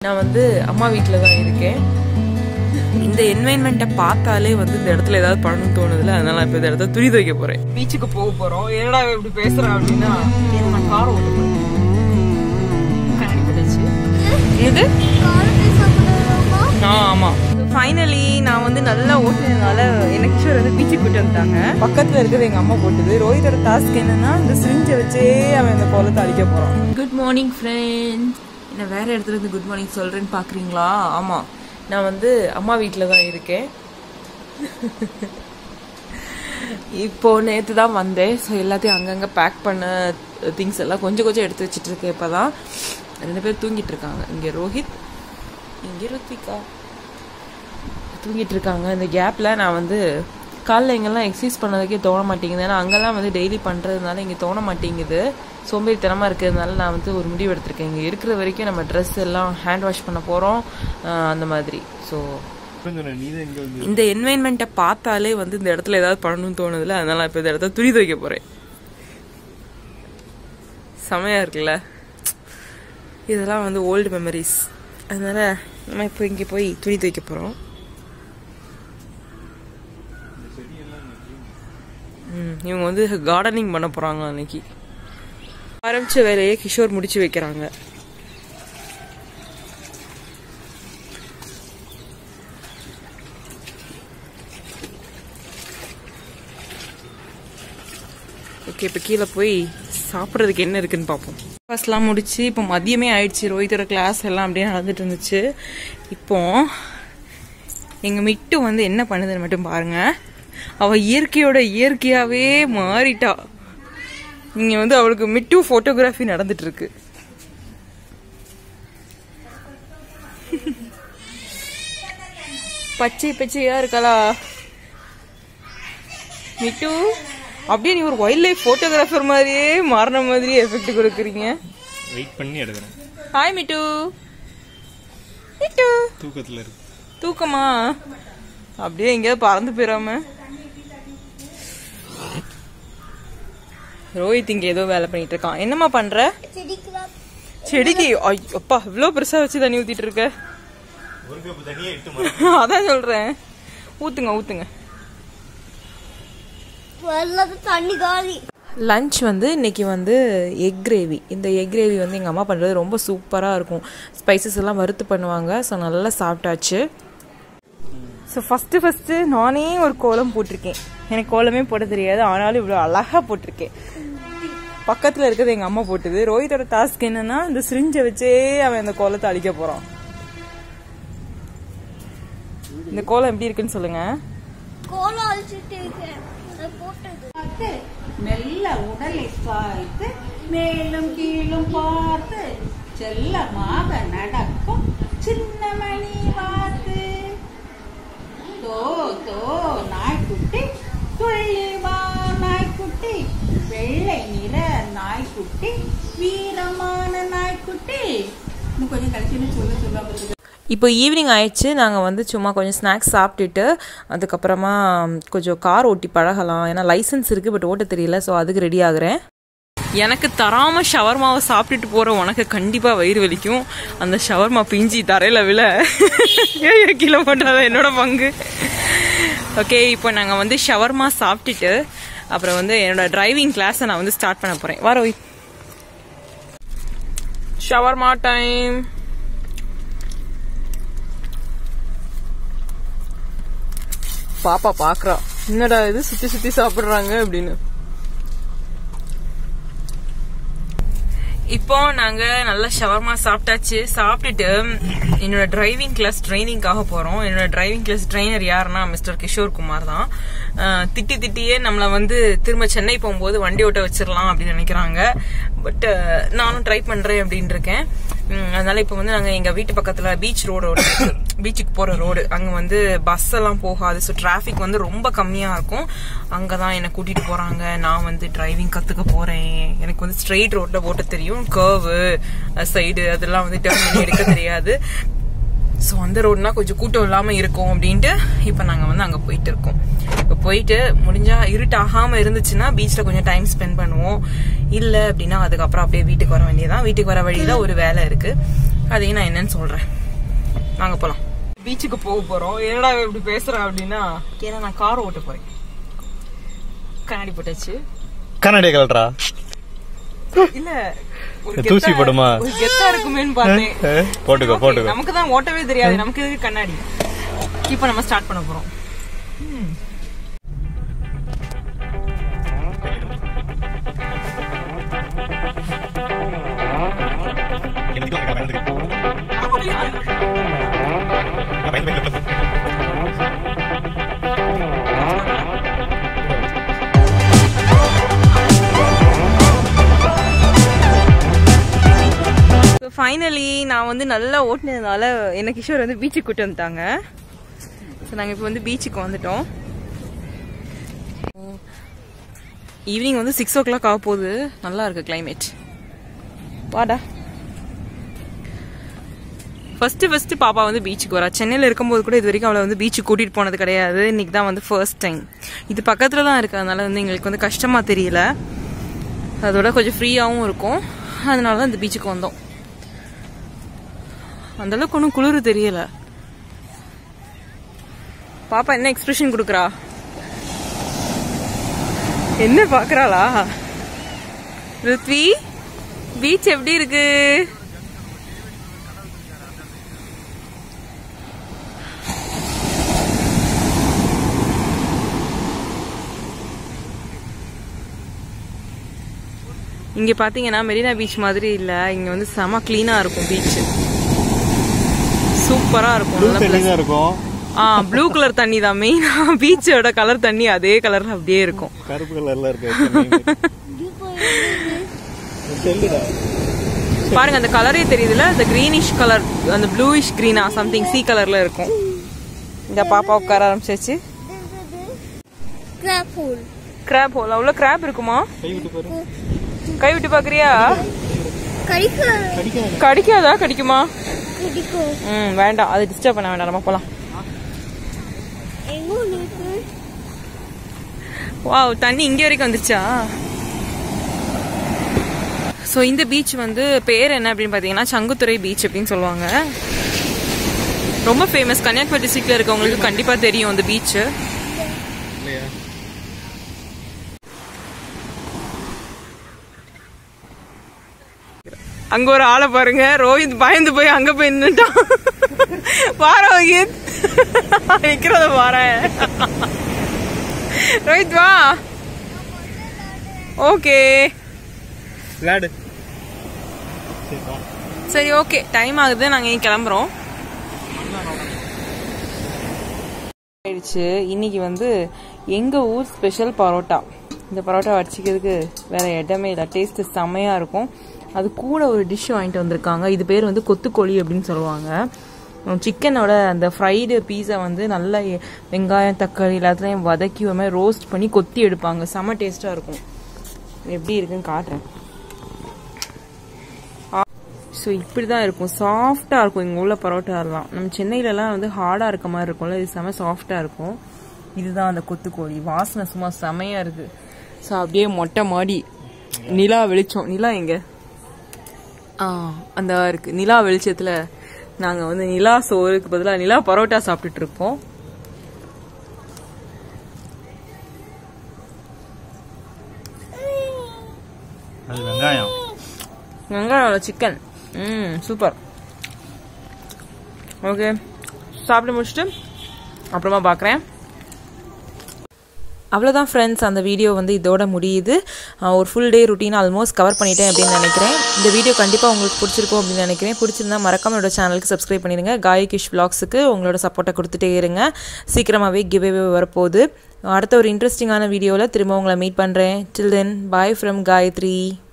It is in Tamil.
நான் வந்து அம்மா வீட்டில் தான் இருக்கேன் இந்த என்வைன்மெண்ட்டை பார்த்தாலே வந்து இந்த இடத்துல ஏதாவது பண்ணணும்னு தோணுதுல அதனால நான் இப்போ இந்த இடத்துல துணி துவைக்க போறேன் பீச்சுக்கு போக போறோம் என்னடா இவன் இப்படி பேசுறான் அப்படின்னா நான் காரை ஓட்ட போறேன் கண்ணாடி போட்டுச்சு இது ஆ ஆமா ஃபைனலி நான் வந்து நல்லா ஓட்டுனதுனால எனக்கு கிஷோர் வந்து பீச்சுக்கு கூட்டு வந்துட்டாங்க பக்கத்துல இருக்கிறது எங்க அம்மா போட்டது ரோஹித்தோட டாஸ்க் என்னன்னா இந்த சிரிஞ்சை வச்சே அவன் இந்த கோலத்தை அடிக்க போறான் குட் மார்னிங் ஃப்ரெண்ட்ஸ் நான் வேற இடத்துல இருந்து குட் மார்னிங் சொல்றேன்னு பாக்குறீங்களா ஆமா நான் வந்து அம்மா வீட்டில் தான் இருக்கேன் இப்போ நேற்று தான் வந்தேன் ஸோ எல்லாத்தையும் அங்கங்கே பேக் பண்ண திங்ஸ் எல்லாம் கொஞ்சம் கொஞ்சம் எடுத்து வச்சிட்டு இருக்கேன் இப்போ தான் ரெண்டு பேர் தூங்கிட்டு இருக்காங்க இங்கே ரோஹித் இங்கே ருத்விகா தூங்கிட்டு இருக்காங்க இந்த கேப்பில் நான் வந்து காலைல எங்கெல்லாம் எக்ஸசைஸ் பண்ணதுக்கே தோண மாட்டேங்குது ஏன்னா அங்கெல்லாம் வந்து டெய்லி பண்ணுறதுனால இங்கே தோண மாட்டேங்குது சோம்பேறித்தனமாக இருக்கிறதுனால நான் வந்து ஒரு முடிவு எடுத்திருக்கேன் இங்கே இருக்கிற வரைக்கும் நம்ம ட்ரெஸ் எல்லாம் ஹேண்ட் வாஷ் பண்ண போகிறோம் அந்த மாதிரி ஸோ இந்த என்வைன்மெண்ட்டை பார்த்தாலே வந்து இந்த இடத்துல ஏதாவது பண்ணணும்னு தோணுதுல அதனால நான் இப்போ இந்த இடத்துல துணி துவைக்க போகிறேன் செமையா இருக்குல்ல இதெல்லாம் வந்து ஓல்டு மெமரிஸ் அதனால நம்ம இப்போ இங்கே போய் துணி துவைக்க போகிறோம் ம், இவங்க வந்து கார்டனிங் பண்ண போறாங்க அன்னைக்கு ஆரம்பிச்ச வேலையை கிஷோர் முடிச்சு வைக்கிறாங்க ஓகே இப்போ கீழே போய் சாப்பிட்றதுக்கு என்ன இருக்குன்னு பார்ப்போம் ஃபர்ஸ்ட்லாம் முடிச்சு இப்போ மதியமே ஆயிடுச்சு ரோஹித்தோட கிளாஸ் எல்லாம் அப்படியே நடந்துட்டு இருந்துச்சு இப்போ எங்க மிட்டு வந்து என்ன பண்ணுதுன்னு மட்டும் பாருங்க அவ இயற்கையோட இயற்கையாவே மாறிட்டா இங்க வந்து அவளுக்கு மிட்டு போட்டோகிராஃபி நடந்துட்டு இருக்கு பச்சை பச்சையா இருக்காளா மிட்டு அப்படியே நீ ஒரு வைல்ட் லைஃப் போட்டோகிராஃபர் மாதிரியே மாறின மாதிரியே எஃபெக்ட் கொடுக்குறீங்க வெயிட் பண்ணி எடுக்கிறேன் ஹாய் மிட்டு மிட்டு தூக்கத்துல இருக்கு தூக்கமா அப்படியே எங்கேயாவது பறந்து போயிடாம ரோஹித் இங்க ஏதோ வேலை பண்ணிட்டு இருக்கான் என்னம்மா பண்ற செடிக்கு ஐ- அப்பா இவ்வளவு பெருசா வச்சு தண்ணி ஊத்திட்டு இருக்க ஒரு கப் தனியா எட்டு அதான் சொல்றேன் ஊத்துங்க ஊத்துங்க தண்ணி காலி லஞ்ச் வந்து இன்னைக்கு வந்து எக் கிரேவி இந்த எக் கிரேவி வந்து எங்கள் அம்மா பண்ணுறது ரொம்ப சூப்பராக இருக்கும் ஸ்பைசஸ் எல்லாம் வறுத்து பண்ணுவாங்க ஸோ நல்லா சாப்பிட்டாச்சு ஸோ ஃபஸ்ட்டு ஃபஸ்ட்டு நானே ஒரு கோலம் போட்டிருக்கேன் எனக்கு கோலமே போட தெரியாது ஆனாலும் இவ்வளோ அழகாக போட்டிருக்கேன் பக்கத்தில் இருக்கிறது எங்கள் அம்மா போட்டது ரோஹித்தோட டாஸ்க் என்னன்னா இந்த சிரிஞ்சை வச்சே அவன் இந்த கோலத்தை அழிக்க போகிறான் இந்த கோலம் எப்படி இருக்குன்னு சொல்லுங்கள் கோலம் அழிச்சிட்டு இருக்கேன் அதை போட்டது மெல்ல உடலை சாய்த்து மேலும் கீழும் பார்த்து செல்லமாக நடக்கும் சின்ன மணி வாத்து தோ தோ நாய்க்குட்டி துள்ளி வா நாய்க்குட்டி வெள்ளை நிற நாய்க்குட்டி வீரமான நாய்க்குட்டி இன்னும் கொஞ்சம் கழிச்சு சொல்ல சொல்ல இப்போ ஈவினிங் ஆயிடுச்சு நாங்கள் வந்து சும்மா கொஞ்சம் ஸ்நாக்ஸ் சாப்பிட்டுட்டு அதுக்கப்புறமா கொஞ்சம் கார் ஓட்டி பழகலாம் ஏன்னா லைசன்ஸ் இருக்குது பட் ஓட்ட தெரியல ஸோ அதுக்கு ரெடி ஆகுறேன் எனக்கு தராம ஷவர்மாவை சாப்பிட்டுட்டு போற உனக்கு கண்டிப்பா வயிறு வலிக்கும் அந்த ஷவர்மா பிஞ்சி தரையில விழ ஏழு கிலோ போட்டாதான் என்னோட பங்கு ஓகே இப்போ நாங்க வந்து ஷவர்மா சாப்பிட்டுட்டு அப்புறம் வந்து என்னோட டிரைவிங் கிளாஸை நான் வந்து ஸ்டார்ட் பண்ண போறேன் வர ஷவர்மா டைம் பாப்பா பாக்குறா என்னடா இது சுத்தி சுத்தி சாப்பிடுறாங்க அப்படின்னு இப்போ நாங்க நல்ல ஷவர்மா சாப்பிட்டாச்சு சாப்பிட்டுட்டு என்னோட டிரைவிங் கிளாஸ் ட்ரைனிங்காக போறோம் என்னோட டிரைவிங் கிளாஸ் ட்ரைனர் யாருன்னா மிஸ்டர் கிஷோர் குமார் தான் அஹ், திட்டி திட்டியே நம்மள வந்து திரும்ப சென்னை போகும்போது வண்டி ஓட்ட வச்சிடலாம் அப்படின்னு நினைக்கிறாங்க பட் நானும் ட்ரை பண்றேன் அப்படின்னு இருக்கேன் உம், அதனால இப்போ வந்து நாங்க எங்க வீட்டு பக்கத்துல பீச் ரோடு பீச்சுக்கு போற ரோடு அங்க வந்து பஸ் எல்லாம் போகாது ஸோ டிராஃபிக் வந்து ரொம்ப கம்மியா இருக்கும் அங்கதான் என்னை கூட்டிட்டு போறாங்க நான் வந்து டிரைவிங் கத்துக்க போறேன் எனக்கு வந்து ஸ்ட்ரெயிட் ரோட்ல ஓட்ட தெரியும் கர்வு சைடு அதெல்லாம் வந்து டர்ன் பண்ணி எடுக்க தெரியாது ஸோ அந்த ரோடுனா கொஞ்சம் கூட்டம் இல்லாம இருக்கும் அப்படின்ட்டு இப்போ நாங்க வந்து அங்க போயிட்டு இருக்கோம் இப்போ போயிட்டு முடிஞ்சா இருட்டு ஆகாம இருந்துச்சுன்னா பீச்ல கொஞ்சம் டைம் ஸ்பெண்ட் பண்ணுவோம் இல்ல அப்படின்னா அதுக்கப்புறம் அப்படியே வீட்டுக்கு வர வேண்டியதான் வீட்டுக்கு வர வழியில ஒரு வேலை இருக்கு அதையும் நான் என்னன்னு சொல்றேன் வாங்க போலாம் பீச்சுக்கு போக போறோம் என்னடா இவ இப்படி பேசுறேன் அப்படின்னா ஏன்னா நான் கார் ஓட்ட போறேன் கண்ணாடி போட்டாச்சு கண்ணாடிய கலட்ரா இல்ல ஒரு தூசி கெத்தா- படுமா? ஒரு கெத்தா இருக்குமேன்னு பார்த்தேன் போட்டுக்கோ Okay, போட்டுக்கோ நமக்கு தான் ஓட்டவே தெரியாது நமக்கு எதுக்கு கண்ணாடி இப்போ நம்ம ஸ்டார்ட் பண்ண போறோம் ஃபைனலி நான் வந்து நல்லா ஓட்டினதுனால என்ன கிஷோர் வந்து பீச்சுக்கு கூட்டு வந்துட்டாங்க ஸோ நாங்கள் இப்போ வந்து பீச்சுக்கு வந்துட்டோம் ஈவினிங் வந்து சிக்ஸ் ஓ கிளாக் ஆக போகுது நல்லா இருக்கு கிளைமேட் வாடா ஃபர்ஸ்ட் ஃபர்ஸ்ட் பாப்பா வந்து பீச்சுக்கு வரா சென்னையில் இருக்கும்போது கூட இது வரைக்கும் அவளை வந்து பீச்சுக்கு கூட்டிட்டு போனது கிடையாது இன்னைக்கு தான் வந்து ஃபர்ஸ்ட் டைம் இது பக்கத்துல தான் இருக்கு அதனால வந்து எங்களுக்கு வந்து கஷ்டமா தெரியல அதோட கொஞ்சம் ஃப்ரீயாகவும் இருக்கும் அதனால தான் இந்த பீச்சுக்கு வந்தோம் அந்த அளவுக்கு ஒன்றும் குளிர் தெரியல பாப்பா என்ன எக்ஸ்பிரஷன் கொடுக்குறா என்ன பாக்குறாளா ருத்வி பீச் எப்படி இருக்கு இங்க பாத்தீங்கன்னா மெரினா பீச் மாதிரி இல்ல இங்க வந்து செம கிளீனா இருக்கும் பீச் சூப்பரா இருக்கும் ப்ளூ நல்லா தண்ணி தான் இருக்கும் ஆ ப்ளூ கலர் தண்ணி தான் மெயினா பீச்சோட கலர் தண்ணி அதே கலர்ல அப்படியே இருக்கும் கருப்பு கலர்ல இருக்கு செல்லுடா பாருங்க அந்த கலரே தெரியுதுல அந்த கிரீனிஷ் கலர் அந்த ப்ளூயிஷ் கிரீனா சம்திங் சி கலர்ல இருக்கும் இந்த பாப்பா உட்கார ஆரம்பிச்சாச்சு கிராப் ஹோல் கிராப் ஹோல் அவ்வளோ கிராப் இருக்குமா கை விட்டு பாரு கை விட்டு பாக்குறியா கடிக்க கடிக்காது கடிக்காதா கடிக்குமா கடிக்கும் ம் வேண்டாம் அது டிஸ்டர்ப் பண்ண வேண்டாம் நம்ம போலாம் எங்க ஒண்ணு இருக்கு வாவ் தண்ணி இங்க வரைக்கும் வந்துருச்சா ஸோ இந்த பீச் வந்து பேர் என்ன அப்படின்னு பார்த்தீங்கன்னா சங்குத்துறை பீச் அப்படின்னு சொல்லுவாங்க ரொம்ப ஃபேமஸ் கன்னியாகுமரி டிஸ்ட்ரிக்ட்ல இருக்கவங்களுக்கு கண்டிப்பா தெரியும் அந்த பீச் இல்லையா அங்க ஒரு ஆளை பாருங்க ரோஹித் பயந்து போய் அங்க போய் நின்னுட்டான் வா ரோஹித் நிக்கிறத பாரு ரோஹித் வா ஓகே விளையாடு சரி வா சரி ஓகே டைம் ஆகுது நாங்க இங்க கிளம்புறோம் ஆயிடுச்சு இன்னைக்கு வந்து எங்க ஊர் ஸ்பெஷல் பரோட்டா இந்த பரோட்டா அடிச்சிக்கிறதுக்கு வேற இடமே இல்லை டேஸ்ட் செம்மையா இருக்கும் அது கூட ஒரு டிஷ் வாங்கிட்டு வந்திருக்காங்க இது பேர் வந்து கொத்துக்கோழி அப்படின்னு சொல்லுவாங்க சிக்கனோட அந்த ஃப்ரைடு பீஸை வந்து நல்லா எ- வெங்காயம் தக்காளி எல்லாத்துலையும் வதக்கி ஒரு மாதிரி ரோஸ்ட் பண்ணி கொத்தி எடுப்பாங்க செம்ம டேஸ்டா இருக்கும் எப்படி இருக்குன்னு காட்டுறேன் ஸோ இப்படி தான் இருக்கும் சாஃப்டாக இருக்கும் இங்கே உள்ள பரோட்டாலாம் நம்ம சென்னையிலலாம் வந்து ஹார்டாக இருக்க மாதிரி இருக்கும்ல இது செம சாஃப்டாக இருக்கும் இதுதான் அந்த கொத்துக்கோழி வாசனை சும்மா செமையாக இருக்கு ஸோ அப்படியே மொட்டை மாடி நிலா வெளிச்சம் நிலா எங்க ஆ அந்த இருக்கு நிலா வெளிச்சத்தில் நாங்கள் வந்து நிலா சோறுக்கு பதிலாக நிலா பரோட்டா சாப்பிட்டுட்டு இருக்கோம் அது வெங்காயம் வெங்காயம் சிக்கன் ம் சூப்பர் ஓகே சாப்பிட்டு முடிச்சுட்டு அப்புறமா பார்க்குறேன் அவ்வளோதான் ஃப்ரெண்ட்ஸ் அந்த வீடியோ வந்து இதோட முடியுது அஹ் ஒரு full day routine almost cover பண்ணிட்டேன் அப்படின்னு நினைக்கிறேன் இந்த வீடியோ கண்டிப்பாக உங்களுக்கு பிடிச்சிருக்கும் அப்படின்னு நினைக்கிறேன் பிடிச்சிருந்தா மறக்காம என்னோட சேனலுக்கு சப்ஸ்கிரைப் பண்ணிடுங்க காயகிஷ் vlogsக்கு உங்களோட சப்போர்ட்டை கொடுத்துட்டே இருங்க சீக்கிரமாகவே கிவ்வே வரப்போகுது அடுத்த ஒரு இன்ட்ரெஸ்டிங்கான வீடியோவில் திரும்ப உங்களை மீட் பண்ணுறேன் டில் தென் பாய் ஃப்ரம் காயத்ரி